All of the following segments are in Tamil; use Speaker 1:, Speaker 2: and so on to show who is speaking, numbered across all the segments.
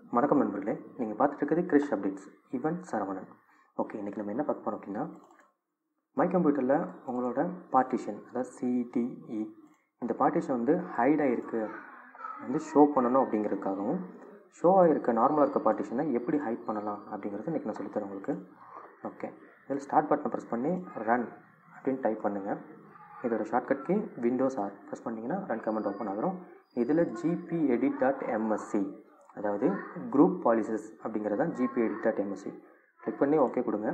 Speaker 1: வணக்கம் நண்பர்களே நீங்கள் பார்த்துட்டு இருக்கிறது Krish updates even Saravanan okay இன்றைக்கி நம்ம என்ன பார்க்க போகிறோம் அப்படின்னா மை கம்ப்யூட்டரில் உங்களோட பார்ட்டிஷன் அதாவது சிடிஇ இந்த பார்ட்டிஷன் வந்து ஹைட் ஆகிருக்கு வந்து ஷோ பண்ணணும் அப்படிங்கிறதுக்காகவும் ஷோ ஆகிருக்க நார்மலாக இருக்க பார்ட்டிஷனை எப்படி ஹைட் பண்ணலாம் அப்படிங்கிறது இன்றைக்கி நான் சொல்லித்தரேன் உங்களுக்கு ஓகே இதில் ஸ்டார்ட் பட்டனை ப்ரெஸ் பண்ணி ரன் அப்படின்னு டைப் பண்ணுங்கள் இதோட shortcut key Windows R press பண்ணிங்கன்னா ரன் கமெண்ட் ஓப்பன் ஆகிரும் இதில் ஜிபி எடிட் டாட் எம்எஸ்சி அதாவது குரூப் பாலிசிஸ் அப்படிங்கிறது தான் GP edit dot MSC click பண்ணி ஓகே கொடுங்க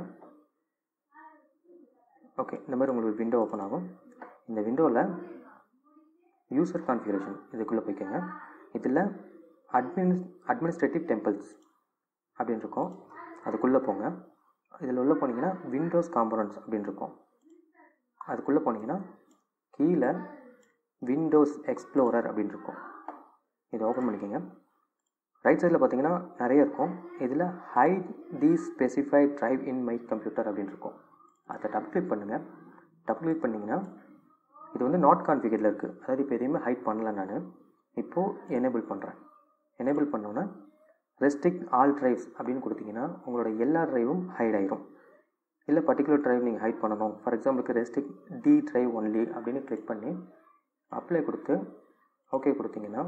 Speaker 1: ஓகே இந்த மாதிரி உங்களுக்கு விண்டோ ஓப்பன் ஆகும் இந்த விண்டோவில் யூசர் கான்ஃபிகரேஷன் இதுக்குள்ளே போய்க்கோங்க இதில் அட்மினிஸ் அட்மினிஸ்ட்ரேட்டிவ் டெம்பிள்ஸ் அப்படின்னு இருக்கும் அதுக்குள்ளே போங்க இதில் உள்ளே போனீங்கன்னா விண்டோஸ் காம்பனன்ட்ஸ் அப்படின்னு இருக்கும் அதுக்குள்ளே போனீங்கன்னா கீழே விண்டோஸ் எக்ஸ்ப்ளோரர் அப்படின்னு இருக்கும் இதை ஓப்பன் பண்ணிக்கோங்க ரைட் சைடில் பார்த்தீங்கன்னா நிறைய இருக்கும் இதில் hide the specified drive in my computer அப்படின்னு இருக்கும் அதை டபுள் கிளிக் பண்ணுங்கள் டபுள் கிளிக் பண்ணிங்கன்னா இது வந்து நாட் கான்ஃபிகரில் இருக்குது அதாவது இப்போ எதையுமே ஹைட் பண்ணல நான் இப்போது எனேபிள் பண்ணுறேன் எனேபிள் பண்ணோன்னே ரெஸ்ட்ரிக்ட் ஆல் ட்ரைவ்ஸ் அப்படின்னு கொடுத்தீங்கன்னா உங்களோட எல்லா ட்ரைவும் ஹைட் ஆயிரும் இல்லை பர்டிகுலர் ட்ரைவ் நீங்கள் ஹைட் பண்ணணும் ஃபார் எக்ஸாம்பிளுக்கு ரெஸ்ட்ரிக்ட் டி ட்ரைவ் ஒன்லி அப்படின்னு கிளிக் பண்ணி அப்ளை கொடுத்து ஓகே கொடுத்தீங்கன்னா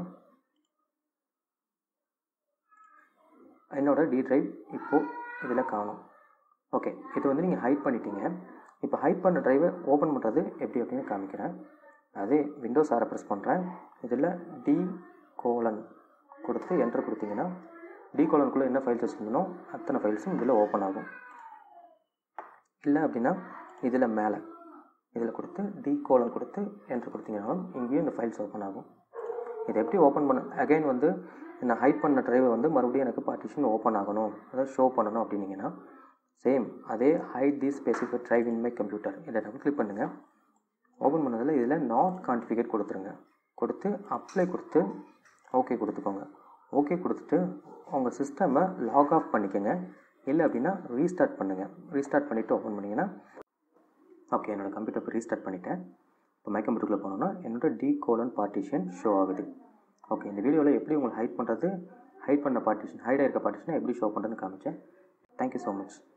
Speaker 1: என்னோட டி ட்ரைவ் இப்போது இதில் காணும் ஓகே இது வந்து நீங்கள் ஹைட் பண்ணிட்டீங்க இப்போ ஹைட் பண்ண ட்ரைவை ஓப்பன் பண்ணுறது எப்படி அப்படின்னு காமிக்கிறேன் அதே விண்டோஸ் ஆரை ப்ரெஸ் பண்ணுறேன் இதில் டி கோலன் கொடுத்து என்ட்ரு கொடுத்தீங்கன்னா டி கோலனுக்குள்ளே என்ன ஃபைல்ஸ் வச்சுருந்தனோ அத்தனை ஃபைல்ஸும் இதில் ஓப்பன் ஆகும் இல்லை அப்படின்னா இதில் மேலே இதில் கொடுத்து டி கோலன் கொடுத்து என்ட்ரு கொடுத்தீங்கன்னாலும் இங்கேயும் இந்த ஃபைல்ஸ் ஓப்பன் ஆகும் இதை எப்படி ஓப்பன் பண்ண அகைன் வந்து நான் ஹைட் பண்ண ட்ரைவை வந்து மறுபடியும் எனக்கு பார்ட்டிஷன் ஓப்பன் ஆகணும் அதாவது ஷோ பண்ணணும் அப்படின்னீங்கன்னா சேம் அதே hide the specific drive in my computer இதை டபுள் கிளிக் பண்ணுங்கள் ஓப்பன் பண்ணதில் இதில் நாட் கான்ஃபிகர் கொடுத்துருங்க கொடுத்து அப்ளை கொடுத்து ஓகே கொடுத்துக்கோங்க ஓகே கொடுத்துட்டு உங்கள் சிஸ்டமை லாக் ஆஃப் பண்ணிக்கோங்க இல்லை அப்படின்னா ரீஸ்டார்ட் பண்ணுங்கள் ரீஸ்டார்ட் பண்ணிவிட்டு ஓப்பன் பண்ணிங்கன்னா ஓகே என்னோடய கம்ப்யூட்டர் இப்போ ரீஸ்டார்ட் பண்ணிட்டேன் இப்போ மை கம்ப்யூட்டருக்குள்ளே போனோன்னா என்னோடய டி கோலன் பார்ட்டிஷன் ஷோ ஆகுது ஓகே இந்த வீடியோவில் எப்படி உங்களுக்கு ஹைட் பண்ணுறது ஹைட் பண்ண பார்ட்டிஷன் ஹைட் ஆயிருக்க பார்ட்டிஷனை எப்படி ஷோ பண்ணுறதுன்னு காமிச்சேன் தேங்க்யூ ஸோ மச்